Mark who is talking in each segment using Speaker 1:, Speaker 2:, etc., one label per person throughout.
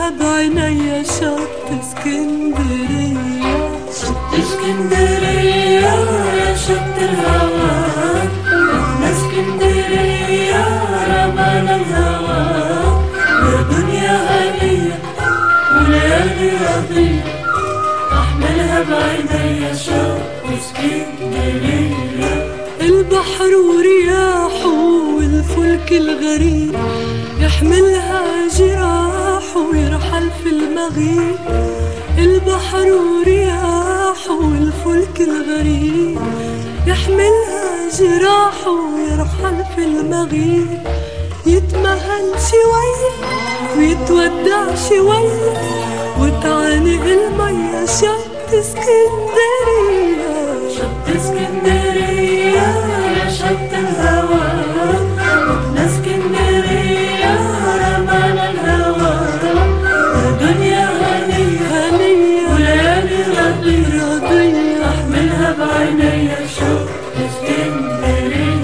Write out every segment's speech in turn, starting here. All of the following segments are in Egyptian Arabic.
Speaker 1: احملها بعينيا شط اسكندرية
Speaker 2: شط اسكندرية يا شط الهوى احنا اسكندرية رمانا الهوى يا دنيا هنية وليالي رضية احملها بعينيا شط اسكندرية
Speaker 1: البحر ورياحه والفلك الغريب يحملها جراحه ويرحل في المغيب البحر ورياحه والفلك الغريب يحملها جراحه ويرحل في المغيب يتمهل شوية ويتودع شوية وتعانق المية شط اسكندرية
Speaker 2: شط اسكندرية يا شط الهوى احنا اسكندرية رمانا الهوى يا دنيا هنية
Speaker 1: هنية
Speaker 2: وليالي رضية
Speaker 1: رضية
Speaker 2: احملها بعينيا شط اسكندرية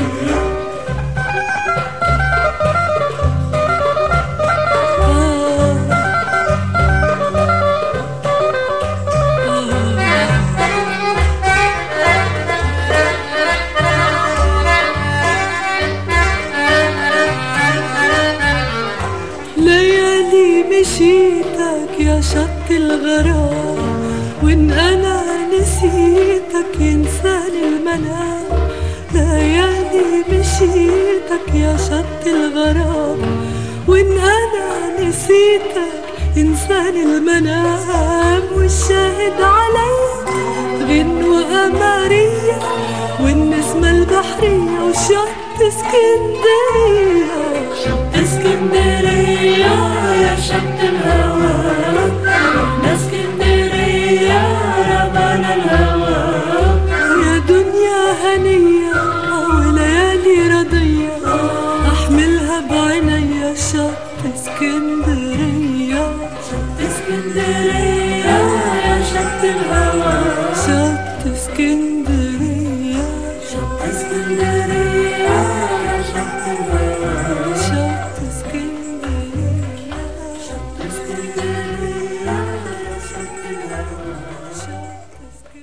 Speaker 1: ليالي مشيتك يا شط الغرام وان انا نسيتك ينساني المنام ليالي مشيتك يا شط الغرام وان انا نسيتك ينساني المنام والشاهد عليا غنوة قمرية والنسمة البحرية وشط اسكندرية
Speaker 2: شط اسكندرية يا شط الهوى احنا اسكندرية رمانا الهوى
Speaker 1: يا دنيا هنية وليالي رضية أحملها بعينيا شط اسكندرية
Speaker 2: شط اسكندرية يا شط الهوى
Speaker 1: شط اسكندرية